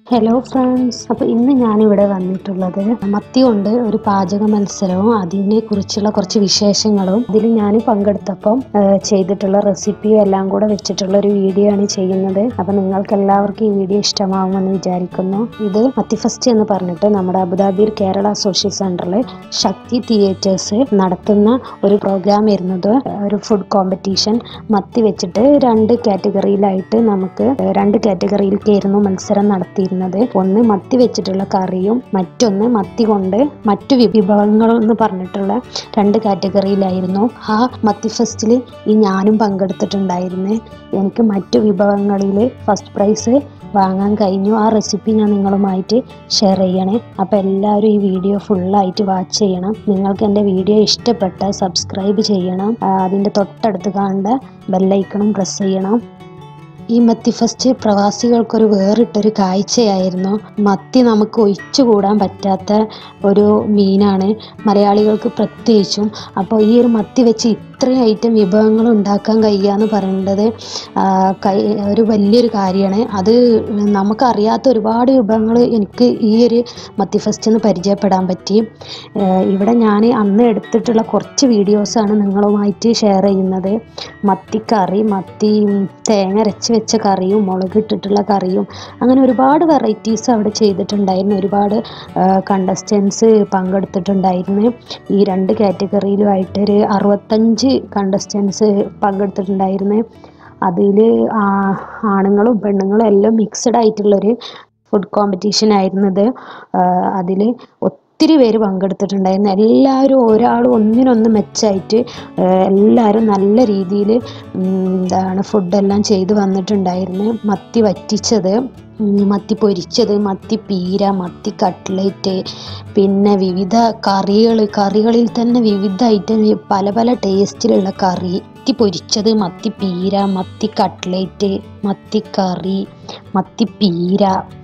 hello friends അപ്പോൾ ഇന്ന് ഞാനിവിടെ വന്നിട്ടുള്ളത് മത്തി കൊണ്ട് ഒരു പാചക മത്സരവും അതിനെ കുറിച്ചുള്ള കുറച്ച് വിശേഷങ്ങളും ഇതിൽ ഞാൻ പങ്കെടുത്തപ്പം ആ, ചെയ്തിട്ടുള്ള റെസിപ്പിയും എല്ലാം കൂടെ വെച്ചിട്ടുള്ള ഒരു വീഡിയോ ആണ് ചെയ്യുന്നത് അപ്പോൾ നിങ്ങൾക്ക് എല്ലാവർക്കും ഈ വീഡിയോ ഇഷ്ടമാവുമെന്ന് വിചാരിക്കുന്നു ഇത് മത്തി ഫെസ്റ്റ് എന്ന് പറഞ്ഞിട്ട് നമ്മുടെ അബുദാബിർ കേരള സോഷ്യൽ സെന്ററിൽ ശക്തി തിയേറ്റേഴ്സ് നടത്തുന്ന ഒരു പ്രോഗ്രാം ആയിരുന്നത് ഒരു ഫുഡ് കോമ്പറ്റീഷൻ മത്തി വെച്ചിട്ട് രണ്ട് കാറ്റഗറിയിലായിട്ട് നമുക്ക് രണ്ട് കാറ്റഗറിയിലേക്കായിരുന്നു മത്സരം നടത്തിയിരുന്നത് ഒന്ന് മത്തി വെച്ചിട്ടുള്ള കറിയും മറ്റൊന്ന് മത്തി കൊണ്ട് മറ്റു വിഭവങ്ങൾ എന്ന് പറഞ്ഞിട്ടുള്ള രണ്ട് കാറ്റഗറിയിലായിരുന്നു ആ മത്തി ഫെസ്റ്റിൽ ഈ ഞാനും പങ്കെടുത്തിട്ടുണ്ടായിരുന്നു എനിക്ക് മറ്റു വിഭവങ്ങളിൽ ഫസ്റ്റ് പ്രൈസ് വാങ്ങാൻ കഴിഞ്ഞു ആ റെസിപ്പി ഞാൻ നിങ്ങളുമായിട്ട് ഷെയർ ചെയ്യണേ അപ്പോൾ എല്ലാവരും ഈ വീഡിയോ ഫുള്ളായിട്ട് വാച്ച് ചെയ്യണം നിങ്ങൾക്ക് എൻ്റെ വീഡിയോ ഇഷ്ടപ്പെട്ട സബ്സ്ക്രൈബ് ചെയ്യണം ആ, അതിൻ്റെ തൊട്ടടുത്ത് കാണേണ്ട ബെല്ലൈക്കണും പ്രസ് ചെയ്യണം ഈ മത്തി ഫസ്റ്റ് പ്രവാസികൾക്കൊരു വേറിട്ടൊരു കാഴ്ചയായിരുന്നു മത്തി നമുക്ക് ഒഴിച്ചുകൂടാൻ പറ്റാത്ത ഒരു മീനാണ് മലയാളികൾക്ക് പ്രത്യേകിച്ചും അപ്പോൾ ഈ ഒരു മത്തി വെച്ച് ഇത്രയും ഐറ്റം വിഭവങ്ങൾ ഉണ്ടാക്കാൻ കഴിയുക എന്ന് പറയുന്നത് ആ, കൈ- ഒരു വലിയൊരു കാര്യമാണ് അത് നമുക്കറിയാത്ത ഒരുപാട് വിഭവങ്ങൾ എനിക്ക് ഈ ഒരു മത്തി ഫെസ്റ്റിൽ നിന്ന് പരിചയപ്പെടാൻ പറ്റി ഏഹ് ഇവിടെ ഞാൻ അന്ന് എടുത്തിട്ടുള്ള കുറച്ച് വീഡിയോസാണ് നിങ്ങളുമായിട്ട് ഷെയർ ചെയ്യുന്നത് മത്തിക്കറി മത്തി ഉം, തേങ്ങ അരച്ച് വെച്ച കറിയും മുളക് ഇട്ടിട്ടുള്ള കറിയും അങ്ങനെ ഒരുപാട് വെറൈറ്റീസ് അവിടെ ചെയ്തിട്ടുണ്ടായിരുന്നു ഒരുപാട് കണ്ടസ്റ്റൻസ് പങ്കെടുത്തിട്ടുണ്ടായിരുന്നു ഈ രണ്ട് കാറ്റഗറിയിലുമായിട്ട് ഒരു അറുപത്തഞ്ച് കണ്ടസ്റ്റൻസ് പങ്കെടുത്തിട്ടുണ്ടായിരുന്നു അതിൽ ആണുങ്ങളും പെണ്ണുങ്ങളും എല്ലാം മിക്സഡ് ആയിട്ടുള്ളൊരു ഫുഡ് കോമ്പറ്റീഷൻ ആയിരുന്നത് അതിൽ ഒത്തിരി പേര് പങ്കെടുത്തിട്ടുണ്ടായിരുന്നു എല്ലാവരും ഒരാൾ ഒന്നിനൊന്ന് മെച്ചമായിട്ട് ആഹ് എല്ലാവരും നല്ല രീതിയിൽ എന്താണ് ഫുഡെല്ലാം ചെയ്ത് വന്നിട്ടുണ്ടായിരുന്നു മത്തി വറ്റിച്ചത് ഉം, മത്തി പൊരിച്ചത് മത്തി പീര മത്തി കട്ട്ലേറ്റ് പിന്നെ വിവിധ കറികൾ കറികളിൽ തന്നെ വിവിധ ഐറ്റം പല പല ടേസ്റ്റിലുള്ള കറി മത്തി പൊരിച്ചത് മത്തി പീര മത്തി കട്ട്ലേറ്റ് മത്തി കറി മത്തി പീര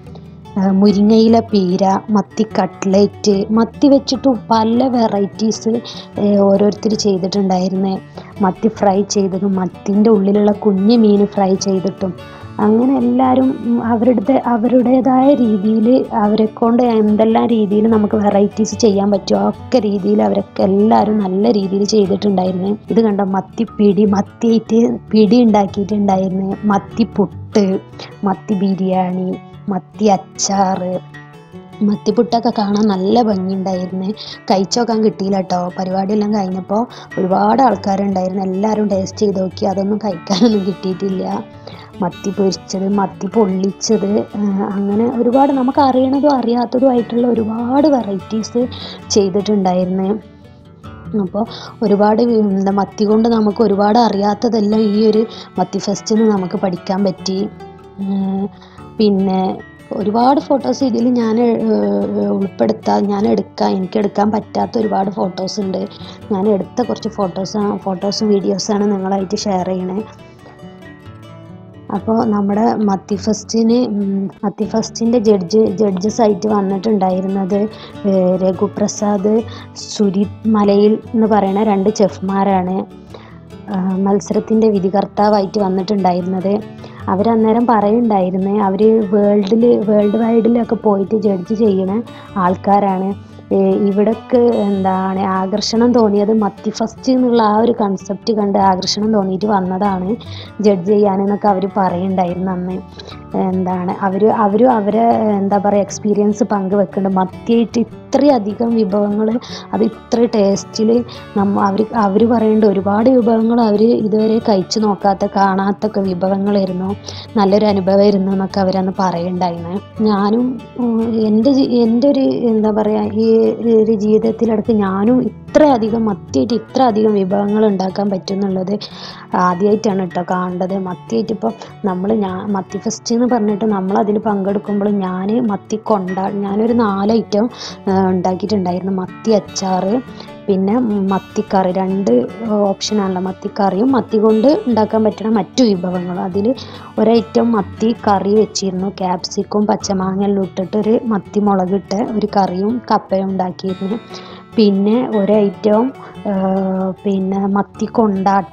ആ, മുരിങ്ങയില പീര മത്തി കട്ട്ലേറ്റ് മത്തി വെച്ചിട്ട് പല വെറൈറ്റീസ് ഓരോരുത്തർ ചെയ്തിട്ടുണ്ടായിരുന്നു മത്തി ഫ്രൈ ചെയ്തതും മത്തിൻ്റെ ഉള്ളിലുള്ള കുഞ്ഞു മീൻ ഫ്രൈ ചെയ്തിട്ടും അങ്ങനെ എല്ലാവരും ഉം, അവരുടെ അവരുടേതായ രീതിയിൽ അവരെ കൊണ്ട് എന്തെല്ലാം രീതിയിൽ നമുക്ക് വെറൈറ്റീസ് ചെയ്യാൻ പറ്റുമോ ഒക്കെ രീതിയിൽ അവരൊക്കെ എല്ലാവരും നല്ല രീതിയിൽ ചെയ്തിട്ടുണ്ടായിരുന്നു ഇത് കണ്ട മത്തി പിടി മത്തിയായിട്ട് പിടി ഉണ്ടാക്കിയിട്ടുണ്ടായിരുന്നു മത്തി പുട്ട് മത്തി ബിരിയാണി മത്തി അച്ചാറ് മത്തിപ്പുട്ടൊക്കെ കാണാൻ നല്ല ഭംഗിയുണ്ടായിരുന്നു കഴിച്ചോക്കാൻ കിട്ടിയില്ല കേട്ടോ പരിപാടിയെല്ലാം കഴിഞ്ഞപ്പോൾ ഒരുപാട് ആൾക്കാരുണ്ടായിരുന്നു എല്ലാവരും ടേസ്റ്റ് ചെയ്ത് നോക്കി അതൊന്നും കഴിക്കാനൊന്നും കിട്ടിയിട്ടില്ല മത്തി പൊരിച്ചത് മത്തി പൊള്ളിച്ചത് ആ, അങ്ങനെ ഒരുപാട് നമുക്ക് അറിയണതും അറിയാത്തതും ആയിട്ടുള്ള ഒരുപാട് വെറൈറ്റീസ് ചെയ്തിട്ടുണ്ടായിരുന്നു അപ്പോൾ ഒരുപാട് വി- എന്താ മത്തി കൊണ്ട് നമുക്ക് ഒരുപാട് അറിയാത്തതെല്ലാം ഈ ഒരു മത്തി ഫെസ്റ്റിൽ നിന്ന് നമുക്ക് പഠിക്കാൻ പറ്റി ഉം, പിന്നെ ഒരുപാട് ഫോട്ടോസ് ഇതിൽ ഞാൻ ഉൾപ്പെടുത്താൻ ഞാൻ എടുക്കാൻ എനിക്ക് എടുക്കാൻ പറ്റാത്ത ഒരുപാട് ഫോട്ടോസ് ഉണ്ട് ഞാൻ എടുത്ത കുറച്ച് ഫോട്ടോസ് ഫോട്ടോസും വീഡിയോസാണ് നിങ്ങളായിട്ട് ഷെയർ ചെയ്യണേ അപ്പോൾ നമ്മുടെ മത്തി ഫെസ്റ്റിന് ഉം, മത്തി ഫെസ്റ്റിൻ്റെ ജഡ്ജ് ജഡ്ജസ് ആയിട്ട് വന്നിട്ടുണ്ടായിരുന്നത് ഏഹ്, രഘുപ്രസാദ് സുരിത് മലയിൽ എന്ന് പറയുന്ന രണ്ട് ചെഫ്മാരാണ് മത്സരത്തിൻ്റെ വിധികർത്താവായിട്ട് വന്നിട്ടുണ്ടായിരുന്നത് അവരന്നേരം പറയുണ്ടായിരുന്നേ അവർ വേൾഡിൽ വേൾഡ് വൈഡിലൊക്കെ പോയിട്ട് ജഡ്ജ് ചെയ്യണ ആൾക്കാരാണ് ഏഹ് ഇവിടക്ക് എന്താണ് ആകർഷണം തോന്നിയത് മത്തി ഫസ്റ്റ് എന്നുള്ള ആ ഒരു കൺസെപ്റ്റ് കണ്ട് ആകർഷണം തോന്നിയിട്ട് വന്നതാണ് ജഡ്ജ് ചെയ്യാനെന്നൊക്കെ അവർ പറയുണ്ടായിരുന്നു അന്ന് എന്താണ് അവർ അവരും അവരെ എന്താ പറയുക എക്സ്പീരിയൻസ് പങ്കുവെക്കുന്നുണ്ട് മത്തിയായിട്ട് ഇത്രയധികം വിഭവങ്ങൾ അത് ഇത്ര ടേസ്റ്റിൽ നമ്മ അവർ അവർ പറയേണ്ട ഒരുപാട് വിഭവങ്ങൾ അവർ ഇതുവരെ കഴിച്ചു നോക്കാത്ത കാണാത്തൊക്കെ വിഭവങ്ങളായിരുന്നു നല്ലൊരു അനുഭവമായിരുന്നു എന്നൊക്കെ അവരന്ന് പറയുണ്ടായിരുന്നു ഞാനും ഉം, എൻ്റെ ജി- എൻ്റെ ഒരു എന്താ പറയുക ഈ ഒരു ജീവിതത്തിലടക്ക് ഞാനും ഇത്ര അധികം മത്തിയായിട്ട് ഇത്ര അധികം വിഭവങ്ങൾ ഉണ്ടാക്കാൻ പറ്റും എന്നുള്ളത് ആദ്യമായിട്ടാണ് കേട്ടോ കാണേണ്ടത് മത്തിയായിട്ട് ഇപ്പോൾ നമ്മൾ ഞാൻ മത്തി ഫെസ്റ്റ് എന്ന് പറഞ്ഞിട്ട് നമ്മൾ അതിൽ പങ്കെടുക്കുമ്പോൾ ഞാൻ മത്തി കൊണ്ട ഞാനൊരു നാല് ഐറ്റം ഉണ്ടാക്കിയിട്ടുണ്ടായിരുന്നു മത്തി അച്ചാറ് പിന്നെ മത്തിക്കറി രണ്ട് ഓപ്ഷനാണല്ലോ മത്തിക്കറിയും മത്തി കൊണ്ട് ഉണ്ടാക്കാൻ പറ്റുന്ന മറ്റു വിഭവങ്ങളും അതിൽ ഒരൈറ്റം മത്തി കറി വെച്ചിരുന്നു ക്യാപ്സിക്കും പച്ചമാങ്ങയെല്ലാം ഇട്ടിട്ടൊരു മത്തി മുളകിട്ട് ഒരു കറിയും കപ്പയും ഉണ്ടാക്കിയിരുന്നു പിന്നെ ഒരൈറ്റം പിന്നെ മത്തി കൊണ്ടാട്ടം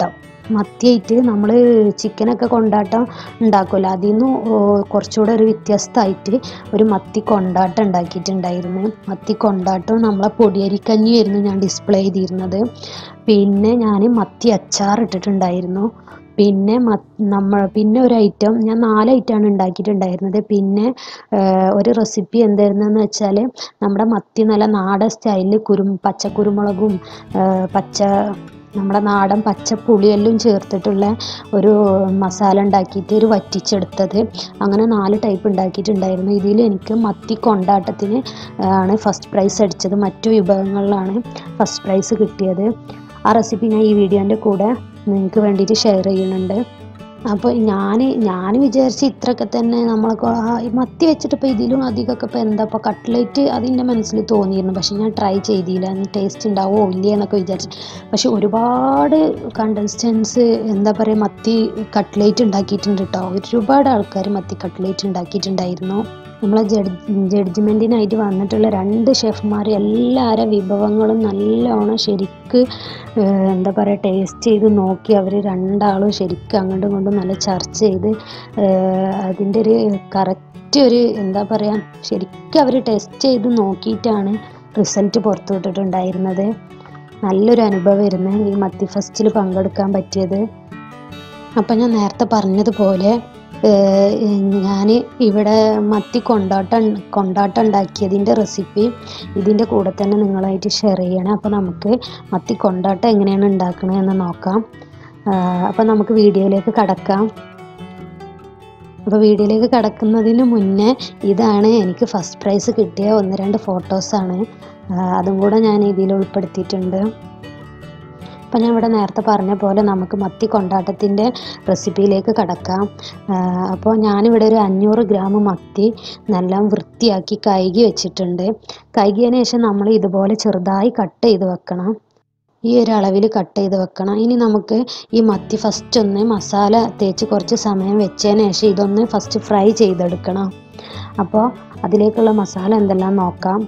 മത്തിയായിട്ട് നമ്മൾ ചിക്കനൊക്കെ കൊണ്ടാട്ടം ഉണ്ടാക്കുമല്ലോ അതിൽ നിന്ന് കുറച്ചുകൂടെ ഒരു വ്യത്യസ്തമായിട്ട് ഒരു മത്തി കൊണ്ടാട്ടം ഉണ്ടാക്കിയിട്ടുണ്ടായിരുന്നു മത്തി കൊണ്ടാട്ടം നമ്മളെ പൊടിയരിക്കഞ്ഞിയായിരുന്നു ഞാൻ ഡിസ്പ്ലേ ചെയ്തിരുന്നത് പിന്നെ ഞാൻ മത്തി അച്ചാർ ഇട്ടിട്ടുണ്ടായിരുന്നു പിന്നെ നമ്മൾ പിന്നെ ഒരു ഐറ്റം ഞാൻ നാല് ഐറ്റമാണ് ഉണ്ടാക്കിയിട്ടുണ്ടായിരുന്നത് പിന്നെ ഒരു റെസിപ്പി എന്തായിരുന്നെന്ന് വെച്ചാൽ നമ്മുടെ മത്തി നല്ല നാടൻ സ്റ്റൈലിൽ കുരു പച്ചക്കുരുമുളകും പച്ച നമ്മുടെ നാടൻ പച്ചപ്പുളിയെല്ലാം ചേർത്തിട്ടുള്ള ഒരു മസാല ഉണ്ടാക്കിയിട്ട് ഒരു വറ്റിച്ചെടുത്തത് അങ്ങനെ നാല് ടൈപ്പ് ഉണ്ടാക്കിയിട്ടുണ്ടായിരുന്നു ഇതിൽ എനിക്ക് മത്തി കൊണ്ടാട്ടത്തിന് ആണ് ഫസ്റ്റ് പ്രൈസ് അടിച്ചത് മറ്റു വിഭവങ്ങളിലാണ് ഫസ്റ്റ് പ്രൈസ് കിട്ടിയത് ആ റെസിപ്പി ഞാൻ ഈ വീഡിയോൻ്റെ കൂടെ നിങ്ങൾക്ക് വേണ്ടിയിട്ട് ഷെയർ ചെയ്യുന്നുണ്ട് അപ്പോൾ ഞാൻ ഞാൻ വിചാരിച്ച് ഇത്രയൊക്കെ തന്നെ നമ്മളൊക്കെ മത്തി വെച്ചിട്ട് ഇപ്പോൾ ഇതിലും അധികമൊക്കെ ഇപ്പോൾ എന്താ ഇപ്പോൾ കട്ട്ലേറ്റ് അതിൻ്റെ മനസ്സിൽ തോന്നിയിരുന്നു പക്ഷെ ഞാൻ ട്രൈ ചെയ്തില്ല ടേസ്റ്റ് ഉണ്ടാവോ ഇല്ലേ എന്നൊക്കെ വിചാരിച്ചു പക്ഷെ ഒരുപാട് കണ്ടസ്റ്റൻസ് എന്താ പറയുക മത്തി കട്ട്ലേറ്റ് ഉണ്ടാക്കിയിട്ടുണ്ട് കേട്ടോ ഒരുപാട് ആൾക്കാർ മത്തി കട്ട്ലേറ്റ് ഉണ്ടാക്കിയിട്ടുണ്ടായിരുന്നു നമ്മളെ ജഡ്ജ് ജഡ്ജ്മെൻറ്റിനായിട്ട് വന്നിട്ടുള്ള രണ്ട് ഷെഫ്മാർ എല്ലാവരും വിഭവങ്ങളും നല്ലോണം ശരിക്ക് എന്താ പറയുക ടേസ്റ്റ് ചെയ്ത് നോക്കി അവർ രണ്ടാളും ശരിക്കും അങ്ങോട്ടും ഇങ്ങോട്ടും നല്ല ചർച്ച ചെയ്ത് അതിൻ്റെ ഒരു കറക്റ്റ് ഒരു എന്താ പറയുക ശരിക്കും അവർ ടെസ്റ്റ് ചെയ്ത് നോക്കിയിട്ടാണ് റിസൾട്ട് പുറത്തു വിട്ടിട്ടുണ്ടായിരുന്നത് നല്ലൊരു അനുഭവമായിരുന്നു ഈ മത്തി ഫസ്റ്റിൽ പങ്കെടുക്കാൻ പറ്റിയത് അപ്പം ഞാൻ നേരത്തെ പറഞ്ഞതുപോലെ ഞാൻ ഇവിടെ മത്തി കൊണ്ടാട്ടം കൊണ്ടാട്ടം ഉണ്ടാക്കിയതിൻ്റെ റെസിപ്പി ഇതിൻ്റെ കൂടെ തന്നെ നിങ്ങളായിട്ട് ഷെയർ ചെയ്യണം അപ്പോൾ നമുക്ക് മത്തി കൊണ്ടാട്ടം എങ്ങനെയാണ് ഉണ്ടാക്കണതെന്ന് നോക്കാം അപ്പോൾ നമുക്ക് വീഡിയോയിലേക്ക് കടക്കാം അപ്പോൾ വീഡിയോയിലേക്ക് കടക്കുന്നതിന് മുന്നേ ഇതാണ് എനിക്ക് ഫസ്റ്റ് പ്രൈസ് കിട്ടിയ ഒന്ന് രണ്ട് ഫോട്ടോസാണ് അതും കൂടെ ഞാൻ ഇതിൽ ഉൾപ്പെടുത്തിയിട്ടുണ്ട് അപ്പം ഞാൻ ഇവിടെ നേരത്തെ പറഞ്ഞ പോലെ നമുക്ക് മത്തി കൊണ്ടാട്ടത്തിൻ്റെ റെസിപ്പിയിലേക്ക് കടക്കാം അപ്പോൾ ഞാനിവിടെ ഒരു അഞ്ഞൂറ് ഗ്രാം മത്തി നല്ല വൃത്തിയാക്കി കഴുകി വെച്ചിട്ടുണ്ട് കഴുകിയതിന് ശേഷം നമ്മൾ ഇതുപോലെ ചെറുതായി കട്ട് ചെയ്ത് വെക്കണം ഈ ഒരു അളവിൽ കട്ട് ചെയ്ത് വെക്കണം ഇനി നമുക്ക് ഈ മത്തി ഫസ്റ്റ് ഒന്ന് മസാല തേച്ച് കുറച്ച് സമയം വെച്ചതിന് ശേഷം ഇതൊന്ന് ഫസ്റ്റ് ഫ്രൈ ചെയ്തെടുക്കണം അപ്പോൾ അതിലേക്കുള്ള മസാല എന്തെല്ലാം നോക്കാം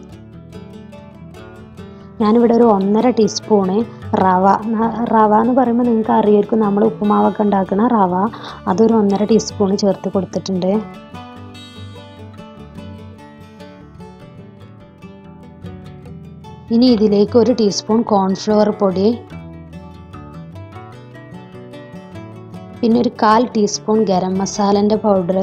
ഞാനിവിടെ ഒരു ഒന്നര ടീസ്പൂണ് റവ റവ എന്ന് പറയുമ്പോൾ നിങ്ങൾക്ക് അറിയായിരിക്കും നമ്മൾ ഉപ്പുമാവൊക്കെ ഉണ്ടാക്കുന്ന റവ അതൊരു ഒന്നര ടീസ്പൂൺ ചേർത്ത് കൊടുത്തിട്ടുണ്ട് ഇനി ഇതിലേക്ക് ഒരു ടീസ്പൂൺ കോൺഫ്ലവർ പൊടി പിന്നെ ഒരു കാൽ ടീസ്പൂൺ ഗരം മസാലൻ്റെ പൗഡർ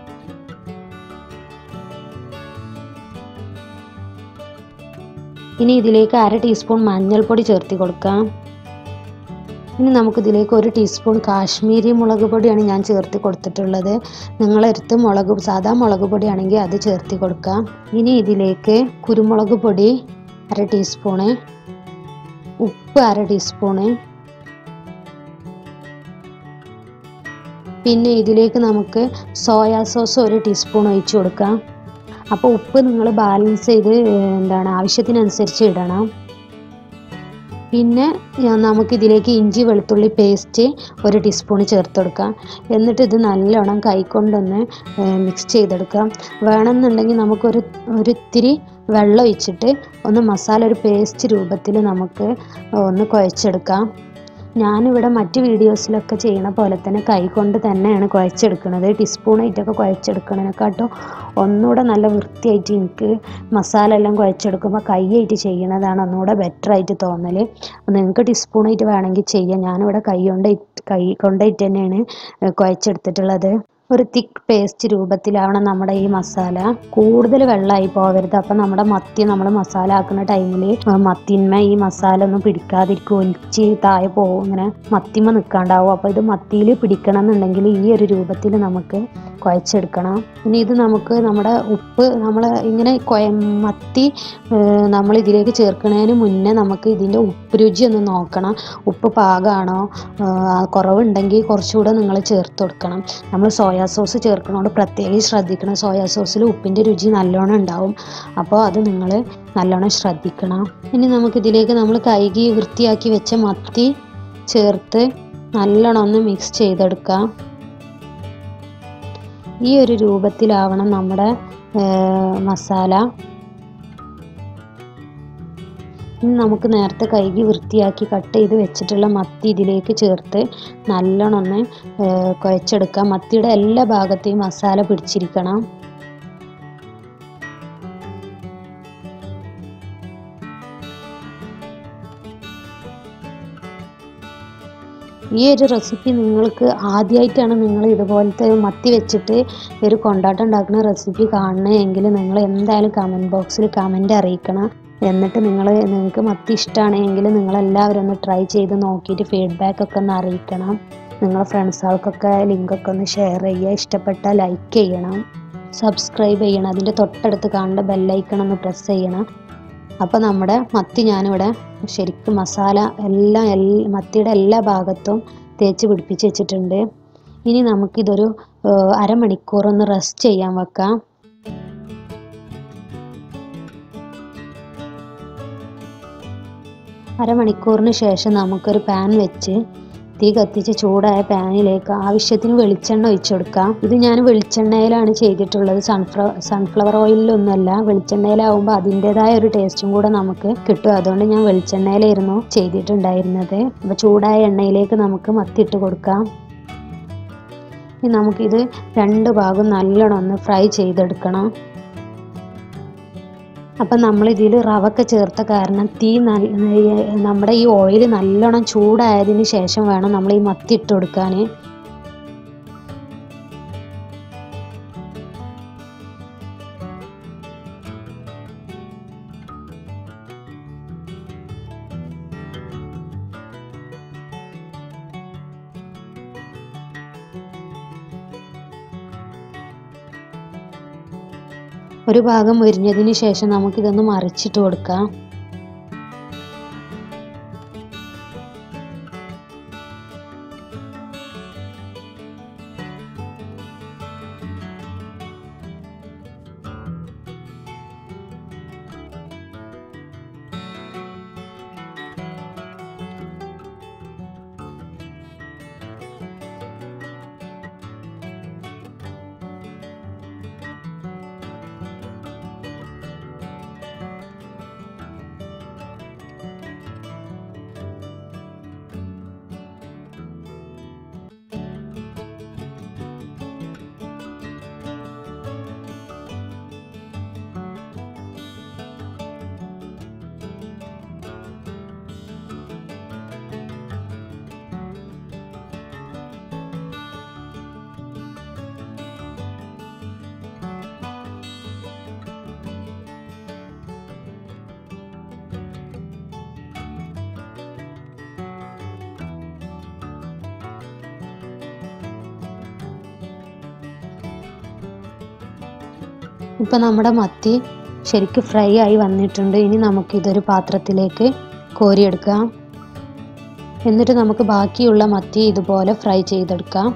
ഇനി ഇതിലേക്ക് അര ടീസ്പൂൺ മഞ്ഞൾപ്പൊടി ചേർത്ത് കൊടുക്കാം ഇനി നമുക്കിതിലേക്ക് ഒരു ടീസ്പൂൺ കാശ്മീരി മുളക് പൊടിയാണ് ഞാൻ ചേർത്ത് കൊടുത്തിട്ടുള്ളത് നിങ്ങളെടുത്ത് മുളക് സാധാ മുളക് പൊടിയാണെങ്കിൽ അത് ചേർത്ത് കൊടുക്കാം ഇനി ഇതിലേക്ക് കുരുമുളക് പൊടി അര ടീസ്പൂണ് ഉപ്പ് അര ടീസ്പൂണ് പിന്നെ ഇതിലേക്ക് നമുക്ക് സോയാ സോസ് ഒരു ടീസ്പൂൺ ഒഴിച്ച് കൊടുക്കാം അപ്പോൾ ഉപ്പ് നിങ്ങൾ ബാലൻസ് ചെയ്ത് എന്താണ് ആവശ്യത്തിനനുസരിച്ച് ഇടണം പിന്നെ നമുക്കിതിലേക്ക് ഇഞ്ചി വെളുത്തുള്ളി പേസ്റ്റ് ഒരു ടീസ്പൂൺ ചേർത്ത് കൊടുക്കാം എന്നിട്ട് ഇത് നല്ലോണം കൈക്കൊണ്ടൊന്ന് മിക്സ് ചെയ്തെടുക്കാം വേണമെന്നുണ്ടെങ്കിൽ നമുക്കൊരു ഒരു ഇത്തിരി വെള്ളം ഒഴിച്ചിട്ട് ഒന്ന് മസാല ഒരു പേസ്റ്റ് രൂപത്തിൽ നമുക്ക് ഒന്ന് കുഴച്ചെടുക്കാം ഞാനിവിടെ മറ്റ് വീഡിയോസിലൊക്കെ ചെയ്യണ പോലെ തന്നെ കൈകൊണ്ട് തന്നെയാണ് കുഴച്ചെടുക്കുന്നത് ടീസ്പൂണായിട്ടൊക്കെ കുഴച്ചെടുക്കണതിനെക്കാട്ടും ഒന്നുകൂടെ നല്ല വൃത്തിയായിട്ട് എനിക്ക് മസാല എല്ലാം കുഴച്ചെടുക്കുമ്പോൾ കൈയായിട്ട് ചെയ്യണതാണ് ഒന്നുകൂടെ ബെറ്റർ ആയിട്ട് തോന്നൽ നിങ്ങൾക്ക് ടീസ്പൂണായിട്ട് വേണമെങ്കിൽ ചെയ്യാം ഞാനിവിടെ കൈ കൊണ്ട് കൈ കൊണ്ടായിട്ട് തന്നെയാണ് കുഴച്ചെടുത്തിട്ടുള്ളത് ഒരു തിക്ക് പേസ്റ്റ് രൂപത്തിലാവണം നമ്മുടെ ഈ മസാല കൂടുതൽ വെള്ളമായി പോകരുത് അപ്പം നമ്മുടെ മത്തി നമ്മൾ മസാല ആക്കുന്ന ടൈമിൽ മത്തിന്മ ഈ മസാല ഒന്നും പിടിക്കാതിരിക്കും ഒലിച്ച് താഴെ പോകും ഇങ്ങനെ മത്തിമ നിൽക്കാണ്ടാവും അപ്പോൾ ഇത് മത്തിയിൽ പിടിക്കണം എന്നുണ്ടെങ്കിൽ ഈ ഒരു രൂപത്തിൽ നമുക്ക് കുഴച്ചെടുക്കണം ഇനി ഇത് നമുക്ക് നമ്മുടെ ഉപ്പ് നമ്മൾ ഇങ്ങനെ കുഴ മത്തി നമ്മൾ ഇതിലേക്ക് ചേർക്കുന്നതിന് മുന്നേ നമുക്ക് ഇതിൻ്റെ ഉപ്പ് രുചി ഒന്ന് നോക്കണം ഉപ്പ് പാകമാണോ കുറവുണ്ടെങ്കിൽ കുറച്ചുകൂടെ നിങ്ങൾ ചേർത്ത് കൊടുക്കണം നമ്മൾ സോയാ സോസ് ചേർക്കണോണ്ട് പ്രത്യേകം ശ്രദ്ധിക്കണം സോയാ സോസിൽ ഉപ്പിൻ്റെ രുചി നല്ലോണം ഉണ്ടാവും അപ്പോൾ അത് നിങ്ങൾ നല്ലോണം ശ്രദ്ധിക്കണം ഇനി നമുക്കിതിലേക്ക് നമ്മൾ കഴുകി വൃത്തിയാക്കി വെച്ച മത്തി ചേർത്ത് നല്ലോണം ഒന്ന് മിക്സ് ചെയ്തെടുക്കാം ഈ ഒരു രൂപത്തിലാവണം നമ്മുടെ മസാല ഇനി നമുക്ക് നേരത്തെ കഴുകി വൃത്തിയാക്കി കട്ട് ചെയ്ത് വെച്ചിട്ടുള്ള മത്തി ഇതിലേക്ക് ചേർത്ത് നല്ലോണം ഒന്ന് ഏഹ്, കുഴച്ചെടുക്കാം മത്തിയുടെ എല്ലാ ഭാഗത്തെയും മസാല പിടിച്ചിരിക്കണം ഈ ഒരു റെസിപ്പി നിങ്ങൾക്ക് ആദ്യമായിട്ടാണ് നിങ്ങൾ ഇതുപോലത്തെ മത്തി വെച്ചിട്ട് ഒരു കൊണ്ടാട്ടം ഉണ്ടാക്കുന്ന റെസിപ്പി കാണണമെങ്കിൽ നിങ്ങൾ എന്തായാലും കമൻറ്റ് ബോക്സിൽ കമൻറ്റ് അറിയിക്കണം എന്നിട്ട് നിങ്ങൾ നിങ്ങൾക്ക് മത്തി ഇഷ്ടമാണെങ്കിൽ നിങ്ങളെല്ലാവരും ഒന്ന് ട്രൈ ചെയ്ത് നോക്കിയിട്ട് ഫീഡ്ബാക്ക് ഒക്കെ ഒന്ന് അറിയിക്കണം നിങ്ങളെ ഫ്രണ്ട്സുകൾക്കൊക്കെ ലിങ്കൊക്കെ ഒന്ന് ഷെയർ ചെയ്യുക ഇഷ്ടപ്പെട്ടാൽ ലൈക്ക് ചെയ്യണം സബ്സ്ക്രൈബ് ചെയ്യണം അതിൻ്റെ തൊട്ടടുത്ത് കാണേണ്ട ബെല്ലൈക്കൺ ഒന്ന് പ്രസ് ചെയ്യണം അപ്പോൾ നമ്മുടെ മത്തി ഞാനിവിടെ ശരിക്കും മസാല എല്ലാം എൽ മത്തിയുടെ എല്ലാ ഭാഗത്തും തേച്ച് പിടിപ്പിച്ച് വെച്ചിട്ടുണ്ട് ഇനി നമുക്കിതൊരു ഏഹ്, അരമണിക്കൂർ ഒന്ന് റെസ്റ്റ് ചെയ്യാൻ വെക്കാം അരമണിക്കൂറിന് ശേഷം നമുക്കൊരു പാൻ വെച്ച് തീ കത്തിച്ച് ചൂടായ പാനിലേക്ക് ആവശ്യത്തിന് വെളിച്ചെണ്ണ ഒഴിച്ചു കൊടുക്കാം ഇത് ഞാൻ വെളിച്ചെണ്ണയിലാണ് ചെയ്തിട്ടുള്ളത് സൺഫ്ലവർ സൺഫ്ലവർ ഓയിലൊന്നുമല്ല വെളിച്ചെണ്ണയിലാവുമ്പോൾ അതിൻ്റെതായ ഒരു ടേസ്റ്റും കൂടെ നമുക്ക് കിട്ടും അതുകൊണ്ട് ഞാൻ വെളിച്ചെണ്ണയിലായിരുന്നു ചെയ്തിട്ടുണ്ടായിരുന്നത് അപ്പോൾ ചൂടായ എണ്ണയിലേക്ക് നമുക്ക് മത്തിയിട്ട് കൊടുക്കാം ഇനി നമുക്കിത് രണ്ട് ഭാഗം നല്ലോണം ഒന്ന് ഫ്രൈ ചെയ്തെടുക്കണം അപ്പം നമ്മൾ ഇതിൽ റവൊക്കെ ചേർത്ത കാരണം തീ നല്ല നമ്മുടെ ഈ ഓയിൽ നല്ലോണം ചൂടായതിന് ശേഷം വേണം നമ്മൾ ഈ മത്തി ഇട്ട് കൊടുക്കാൻ ഒരു ഭാഗം മുരിഞ്ഞതിന് ശേഷം നമുക്കിതൊന്ന് മറിച്ചിട്ട് കൊടുക്കാം ഇപ്പം നമ്മുടെ മത്തി ശരിക്കും ഫ്രൈ ആയി വന്നിട്ടുണ്ട് ഇനി നമുക്കിതൊരു പാത്രത്തിലേക്ക് കോരിയെടുക്കാം എന്നിട്ട് നമുക്ക് ബാക്കിയുള്ള മത്തി ഇതുപോലെ ഫ്രൈ ചെയ്തെടുക്കാം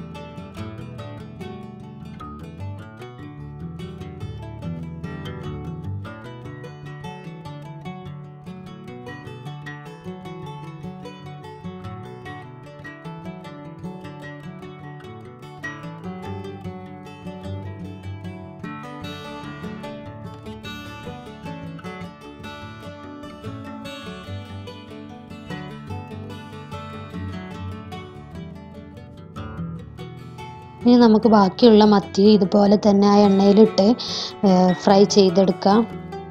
ഇനി നമുക്ക് ബാക്കിയുള്ള മത്തി ഇതുപോലെ തന്നെ ആ എണ്ണയിലിട്ട് ഫ്രൈ ചെയ്തെടുക്കാം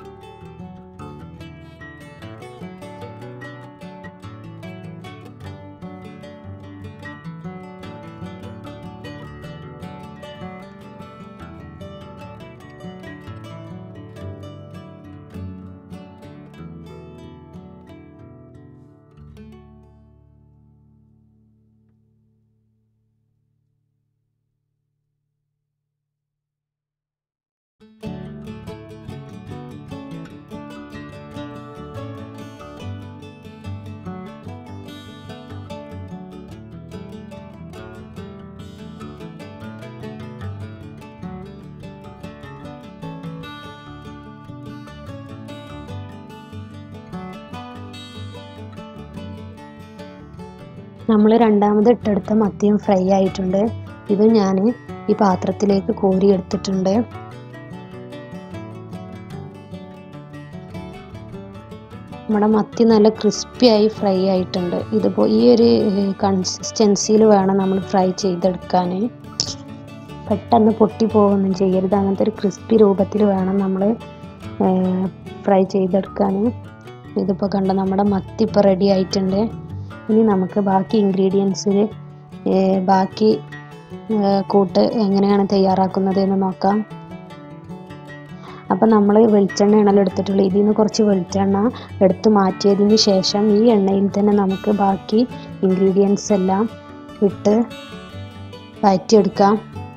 നമ്മൾ രണ്ടാമത് ഇട്ടെടുത്ത മത്തിയും ഫ്രൈ ആയിട്ടുണ്ട് ഇത് ഞാൻ ഈ പാത്രത്തിലേക്ക് കോരി എടുത്തിട്ടുണ്ട് നമ്മുടെ മത്തി നല്ല ക്രിസ്പിയായി ഫ്രൈ ആയിട്ടുണ്ട് ഇതിപ്പോൾ ഈ ഒരു കൺസിസ്റ്റൻസിയിൽ വേണം നമ്മൾ ഫ്രൈ ചെയ്തെടുക്കാൻ പെട്ടെന്ന് പൊട്ടി പോകുകയൊന്നും ചെയ്യരുത് അങ്ങനത്തെ ഒരു ക്രിസ്പി രൂപത്തിൽ വേണം നമ്മൾ ഫ്രൈ ചെയ്തെടുക്കാൻ ഇതിപ്പോൾ കണ്ട നമ്മുടെ മത്തി ഇപ്പോൾ റെഡി ആയിട്ടുണ്ട് ഇനി നമുക്ക് ബാക്കി ഇൻഗ്രീഡിയൻസിൽ ബാക്കി കൂട്ട് എങ്ങനെയാണ് തയ്യാറാക്കുന്നത് എന്ന് നോക്കാം അപ്പം നമ്മൾ വെളിച്ചെണ്ണയാണല്ലോ എടുത്തിട്ടുള്ളത് ഇതിൽ നിന്ന് കുറച്ച് വെളിച്ചെണ്ണ എടുത്ത് മാറ്റിയതിന് ശേഷം ഈ എണ്ണയിൽ തന്നെ നമുക്ക് ബാക്കി ഇൻഗ്രീഡിയൻസ് എല്ലാം ഇട്ട് വഴറ്റിയെടുക്കാം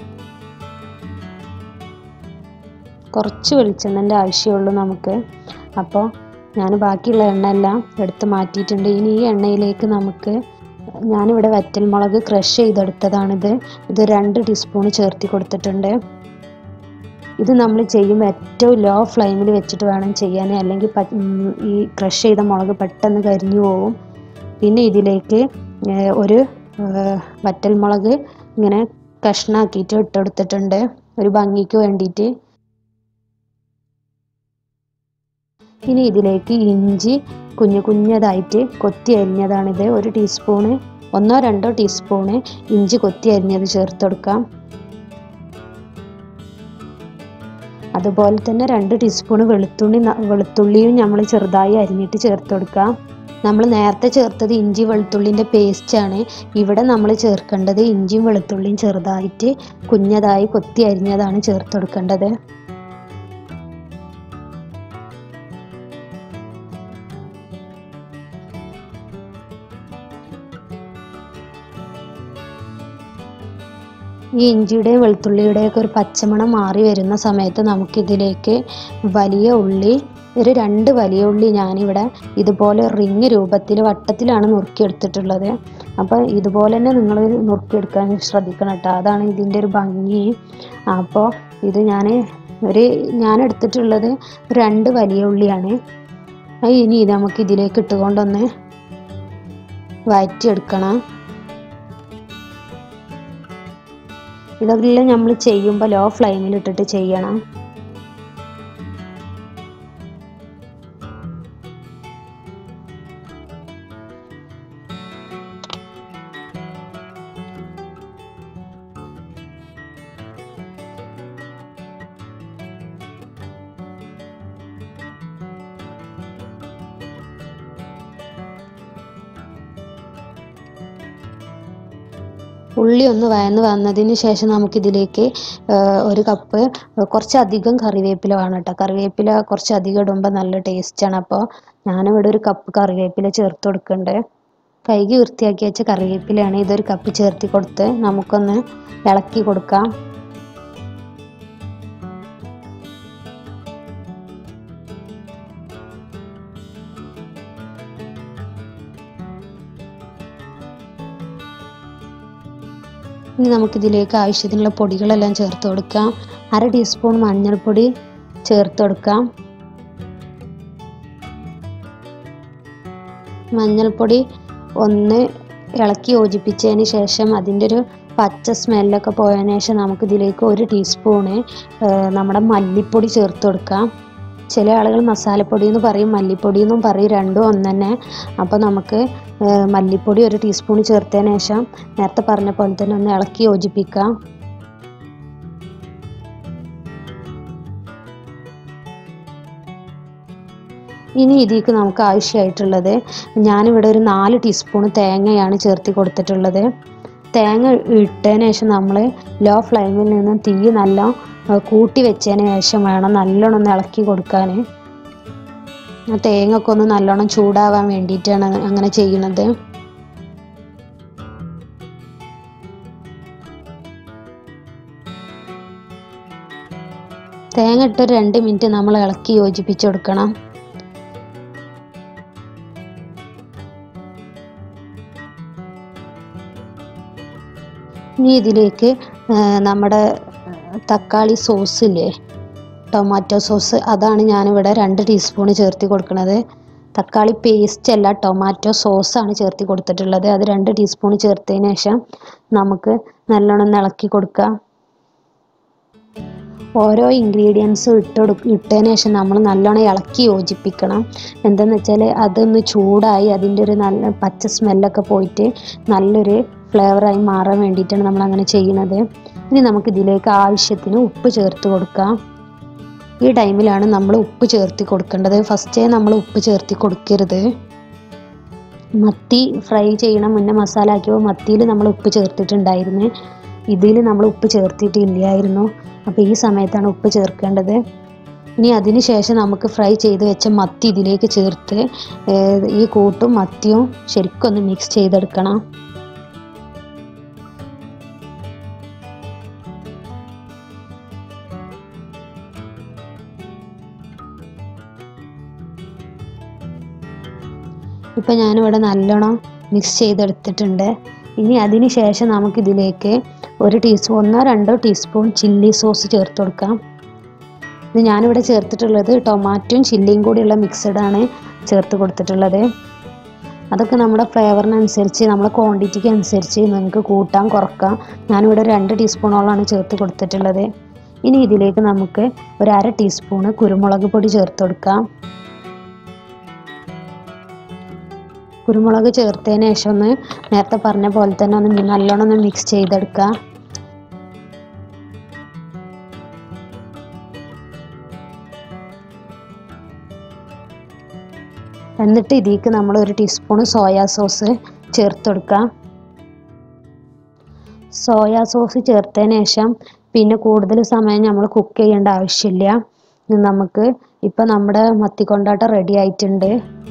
കുറച്ച് വെളിച്ചെണ്ണൻ്റെ ആവശ്യമുള്ളൂ നമുക്ക് അപ്പോൾ ഞാൻ ബാക്കിയുള്ള എണ്ണ എല്ലാം എടുത്ത് മാറ്റിയിട്ടുണ്ട് ഇനി ഈ എണ്ണയിലേക്ക് നമുക്ക് ഞാനിവിടെ വറ്റൽമുളക് ക്രഷ് ചെയ്തെടുത്തതാണിത് ഇത് രണ്ട് ടീസ്പൂൺ ചേർത്തി കൊടുത്തിട്ടുണ്ട് ഇത് നമ്മൾ ചെയ്യുമ്പോൾ ഏറ്റവും ലോ ഫ്ലെയിമിൽ വെച്ചിട്ട് വേണം ചെയ്യാൻ അല്ലെങ്കിൽ ഈ ക്രഷ് ചെയ്ത മുളക് പെട്ടെന്ന് കരിഞ്ഞു പോകും പിന്നെ ഇതിലേക്ക് ഒരു വറ്റൽമുളക് ഇങ്ങനെ കഷ്ണാക്കിയിട്ട് ഇട്ടെടുത്തിട്ടുണ്ട് ഒരു ഭംഗിക്ക് വേണ്ടിയിട്ട് ഇനി ഇതിലേക്ക് ഇഞ്ചി കുഞ്ഞു കുഞ്ഞതായിട്ട് കൊത്തി അരിഞ്ഞതാണിത് ഒരു ടീസ്പൂണ് ഒന്നോ രണ്ടോ ടീസ്പൂണ് ഇഞ്ചി കൊത്തി അരിഞ്ഞത് ചേർത്ത് കൊടുക്കാം അതുപോലെ തന്നെ രണ്ട് ടീസ്പൂൺ വെളുത്തുള്ളി വെളുത്തുള്ളിയും നമ്മൾ ചെറുതായി അരിഞ്ഞിട്ട് ചേർത്ത് കൊടുക്കാം നമ്മൾ നേരത്തെ ചേർത്തത് ഇഞ്ചി വെളുത്തുള്ളിൻ്റെ പേസ്റ്റാണ് ഇവിടെ നമ്മൾ ചേർക്കേണ്ടത് ഇഞ്ചിയും വെളുത്തുള്ളിയും ചെറുതായിട്ട് കുഞ്ഞതായി കൊത്തി അരിഞ്ഞതാണ് ചേർത്ത് കൊടുക്കേണ്ടത് ഈ ഇഞ്ചിയുടെയും വെളുത്തുള്ളിയുടെയൊക്കെ ഒരു പച്ചമണം മാറി വരുന്ന സമയത്ത് നമുക്കിതിലേക്ക് വലിയ ഉള്ളി ഒരു രണ്ട് വലിയ ഉള്ളി ഞാനിവിടെ ഇതുപോലെ റിങ് രൂപത്തിൽ വട്ടത്തിലാണ് നുറുക്കിയെടുത്തിട്ടുള്ളത് അപ്പോൾ ഇതുപോലെ തന്നെ നിങ്ങൾ നുറുക്കിയെടുക്കാൻ ശ്രദ്ധിക്കണം കേട്ടോ അതാണ് ഇതിൻ്റെ ഒരു ഭംഗി അപ്പോൾ ഇത് ഞാൻ ഒരു ഞാൻ എടുത്തിട്ടുള്ളത് രണ്ട് വലിയ ഉള്ളിയാണ് അത് ഇനി നമുക്ക് ഇതിലേക്ക് ഇട്ടുകൊണ്ടൊന്ന് വഴറ്റിയെടുക്കണം ഇതെല്ലാം നമ്മൾ ചെയ്യുമ്പോൾ ലോ ഫ്ലെയിമിൽ ഇട്ടിട്ട് ചെയ്യണം ഉള്ളി ഒന്ന് വയന്ന് വന്നതിന് ശേഷം നമുക്കിതിലേക്ക് ഒരു കപ്പ് കുറച്ചധികം കറിവേപ്പില വേണം കേട്ടോ കറിവേപ്പില കുറച്ചധികം ഇടുമ്പോൾ നല്ല ടേസ്റ്റാണ് അപ്പോൾ ഞാനിവിടെ ഒരു കപ്പ് കറിവേപ്പില ചേർത്ത് കൊടുക്കുന്നുണ്ട് കൈകി വൃത്തിയാക്കി വെച്ച കറിവേപ്പിലയാണ് ഇതൊരു കപ്പ് ചേർത്തി കൊടുത്ത് നമുക്കൊന്ന് ഇളക്കി കൊടുക്കാം ഇനി നമുക്കിതിലേക്ക് ആവശ്യത്തിനുള്ള പൊടികളെല്ലാം ചേർത്ത് കൊടുക്കാം അര ടീസ്പൂൺ മഞ്ഞൾപ്പൊടി ചേർത്ത് കൊടുക്കാം മഞ്ഞൾപ്പൊടി ഒന്ന് ഇളക്കി യോജിപ്പിച്ചതിന് ശേഷം അതിൻ്റെ ഒരു പച്ച സ്മെല്ലൊക്കെ പോയതിന് ശേഷം നമുക്കിതിലേക്ക് ഒരു ടീസ്പൂണ് നമ്മുടെ മല്ലിപ്പൊടി ചേർത്ത് കൊടുക്കാം ചില ആളുകൾ മസാലപ്പൊടി എന്ന് പറയും മല്ലിപ്പൊടി എന്നും പറയും രണ്ടും ഒന്ന് തന്നെ അപ്പോൾ നമുക്ക് മല്ലിപ്പൊടി ഒരു ടീസ്പൂൺ ചേർത്തതിന് ശേഷം നേരത്തെ പറഞ്ഞ പോലെ തന്നെ ഒന്ന് ഇളക്കി യോജിപ്പിക്കാം ഇനി ഇതിലേക്ക് നമുക്ക് ആവശ്യമായിട്ടുള്ളത് ഞാനിവിടെ ഒരു നാല് ടീസ്പൂൺ തേങ്ങയാണ് ചേർത്തി കൊടുത്തിട്ടുള്ളത് തേങ്ങ ഇട്ടതിന് ശേഷം നമ്മൾ ലോ ഫ്ലെയിമിൽ നിന്ന് തീ നല്ല കൂട്ടി വെച്ചതിന് ശേഷം വേണം നല്ലോണം ഒന്ന് ഇളക്കി കൊടുക്കാൻ തേങ്ങ ഒക്കെ ഒന്ന് നല്ലോണം ചൂടാവാൻ വേണ്ടിയിട്ടാണ് അങ്ങനെ ചെയ്യുന്നത് തേങ്ങ ഇട്ട് ഒരു രണ്ട് മിനിറ്റ് നമ്മൾ ഇളക്കി യോജിപ്പിച്ച് കൊടുക്കണം ഇനി ഇതിലേക്ക് നമ്മുടെ തക്കാളി സോസില്ലേ ടൊമാറ്റോ സോസ് അതാണ് ഞാനിവിടെ രണ്ട് ടീസ്പൂൺ ചേർത്തി കൊടുക്കുന്നത് തക്കാളി പേസ്റ്റ് അല്ല ടൊമാറ്റോ സോസാണ് ചേർത്തി കൊടുത്തിട്ടുള്ളത് അത് രണ്ട് ടീസ്പൂൺ ചേർത്തതിന് ശേഷം നമുക്ക് നല്ലോണം ഒന്ന് ഇളക്കി കൊടുക്കാം ഓരോ ഇൻഗ്രീഡിയൻസും ഇട്ട് ഇട്ടതിന് ശേഷം നമ്മൾ നല്ലോണം ഇളക്കി യോജിപ്പിക്കണം എന്താണെന്ന് വെച്ചാൽ അതൊന്ന് ചൂടായി അതിൻ്റെ ഒരു നല്ല പച്ച സ്മെല്ലൊക്കെ പോയിട്ട് നല്ലൊരു ഫ്ലേവറായി മാറാൻ വേണ്ടിയിട്ടാണ് നമ്മൾ അങ്ങനെ ചെയ്യുന്നത് ഇനി നമുക്ക് ഇതിലേക്ക് ആവശ്യത്തിന് ഉപ്പ് ചേർത്ത് കൊടുക്കാം ഈ ടൈമിലാണ് നമ്മൾ ഉപ്പ് ചേർത്തി കൊടുക്കേണ്ടത് ഫസ്റ്റേ നമ്മൾ ഉപ്പ് ചേർത്തി കൊടുക്കരുത് മത്തി ഫ്രൈ ചെയ്യണ മുന്നേ മസാല ആക്കിയപ്പോൾ മത്തിയിൽ നമ്മൾ ഉപ്പ് ചേർത്തിട്ടുണ്ടായിരുന്നു ഇതിൽ നമ്മൾ ഉപ്പ് ചേർത്തിട്ടില്ലായിരുന്നു അപ്പോൾ ഈ സമയത്താണ് ഉപ്പ് ചേർക്കേണ്ടത് ഇനി അതിന് ശേഷം നമുക്ക് ഫ്രൈ ചെയ്ത് വെച്ച മത്തി ഇതിലേക്ക് ചേർത്ത് ഈ കൂട്ടും മത്തിയും ശരിക്കും ഒന്ന് മിക്സ് ചെയ്തെടുക്കണം ഇപ്പം ഞാനിവിടെ നല്ലോണം മിക്സ് ചെയ്തെടുത്തിട്ടുണ്ട് ഇനി അതിന് ശേഷം നമുക്കിതിലേക്ക് ഒരു ടീസ്പൂൺ ഒന്നോ രണ്ടോ ടീസ്പൂൺ ചില്ലി സോസ് ചേർത്ത് കൊടുക്കാം ഇത് ഞാനിവിടെ ചേർത്തിട്ടുള്ളത് ടൊമാറ്റോയും ചില്ലിയും കൂടിയുള്ള മിക്സഡാണ് ചേർത്ത് കൊടുത്തിട്ടുള്ളത് അതൊക്കെ നമ്മുടെ ഫ്ലേവറിനനുസരിച്ച് നമ്മുടെ ക്വാണ്ടിറ്റിക്ക് അനുസരിച്ച് നിങ്ങൾക്ക് കൂട്ടാൻ കുറക്കാം ഞാനിവിടെ രണ്ട് ടീസ്പൂണോളാണ് ചേർത്ത് കൊടുത്തിട്ടുള്ളത് ഇനി ഇതിലേക്ക് നമുക്ക് ഒരു അര ടീസ്പൂണ് കുരുമുളക് പൊടി ചേർത്ത് കൊടുക്കാം കുരുമുളക് ചേർത്തതിന് ശേഷം ഒന്ന് നേരത്തെ പറഞ്ഞ പോലെ തന്നെ ഒന്ന് നല്ലോണം ഒന്ന് മിക്സ് ചെയ്തെടുക്കുക എന്നിട്ട് ഇതിലേക്ക് നമ്മൾ ഒരു ടീസ്പൂൺ സോയാ സോസ് ചേർത്ത് കൊടുക്കാം സോയാ സോസ് ചേർത്തതിന് ശേഷം പിന്നെ കൂടുതൽ സമയം നമ്മൾ കുക്ക് ചെയ്യേണ്ട ആവശ്യമില്ല നമുക്ക് ഇപ്പം നമ്മുടെ മത്തിക്കൊണ്ടാട്ടം റെഡി ആയിട്ടുണ്ട്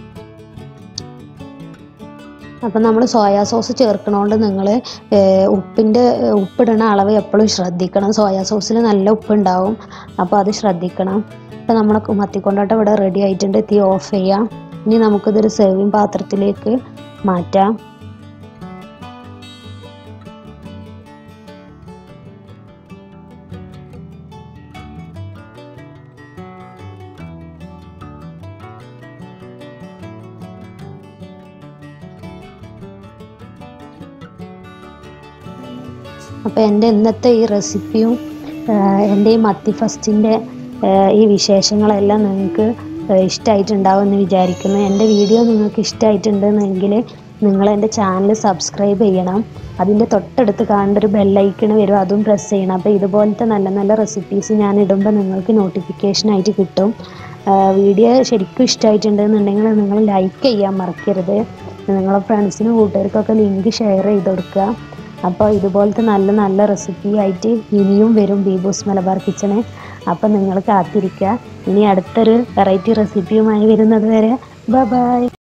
അപ്പം നമ്മൾ സോയാ സോസ് ചേർക്കണോണ്ട് നിങ്ങൾ ഉപ്പിൻ്റെ ഉപ്പിടണ അളവ് എപ്പോഴും ശ്രദ്ധിക്കണം സോയാ സോസിൽ നല്ല ഉപ്പുണ്ടാവും അപ്പോൾ അത് ശ്രദ്ധിക്കണം ഇപ്പം നമ്മളെ മത്തിക്കൊണ്ടാട്ടം ഇവിടെ റെഡി ആയിട്ടുണ്ട് തീ ഓഫ് ചെയ്യാം ഇനി നമുക്കിതൊരു സെർവിങ് പാത്രത്തിലേക്ക് മാറ്റാം അപ്പോൾ എൻ്റെ ഇന്നത്തെ ഈ റെസിപ്പിയും എൻ്റെ ഈ മത്തി ഫസ്റ്റിൻ്റെ ഈ വിശേഷങ്ങളെല്ലാം നിങ്ങൾക്ക് ഇഷ്ടമായിട്ടുണ്ടാവുമെന്ന് വിചാരിക്കുന്നു എൻ്റെ വീഡിയോ നിങ്ങൾക്ക് ഇഷ്ടമായിട്ടുണ്ടെന്നെങ്കിൽ നിങ്ങൾ എൻ്റെ ചാനൽ സബ്സ്ക്രൈബ് ചെയ്യണം അതിൻ്റെ തൊട്ടടുത്ത് കാണേണ്ട ഒരു ബെല്ലൈക്കൺ വരും അതും പ്രസ് ചെയ്യണം അപ്പോൾ ഇതുപോലത്തെ നല്ല നല്ല റെസിപ്പീസ് ഞാൻ ഇടുമ്പോൾ നിങ്ങൾക്ക് നോട്ടിഫിക്കേഷനായിട്ട് കിട്ടും വീഡിയോ ശരിക്കും ഇഷ്ടമായിട്ടുണ്ടെന്നുണ്ടെങ്കിൽ നിങ്ങൾ ലൈക്ക് ചെയ്യാൻ മറക്കരുത് നിങ്ങളെ ഫ്രണ്ട്സിനും കൂട്ടുകാർക്കൊക്കെ ലിങ്ക് ഷെയർ ചെയ്ത് കൊടുക്കുക അപ്പോൾ ഇതുപോലത്തെ നല്ല നല്ല റെസിപ്പി ആയിട്ട് ഇനിയും വരും ബീബൂസ് മലബാർ കിച്ചണ് അപ്പോൾ നിങ്ങൾ കാത്തിരിക്കുക ഇനി അടുത്തൊരു വെറൈറ്റി റെസിപ്പിയുമായി വരുന്നത് വരെ ബൈ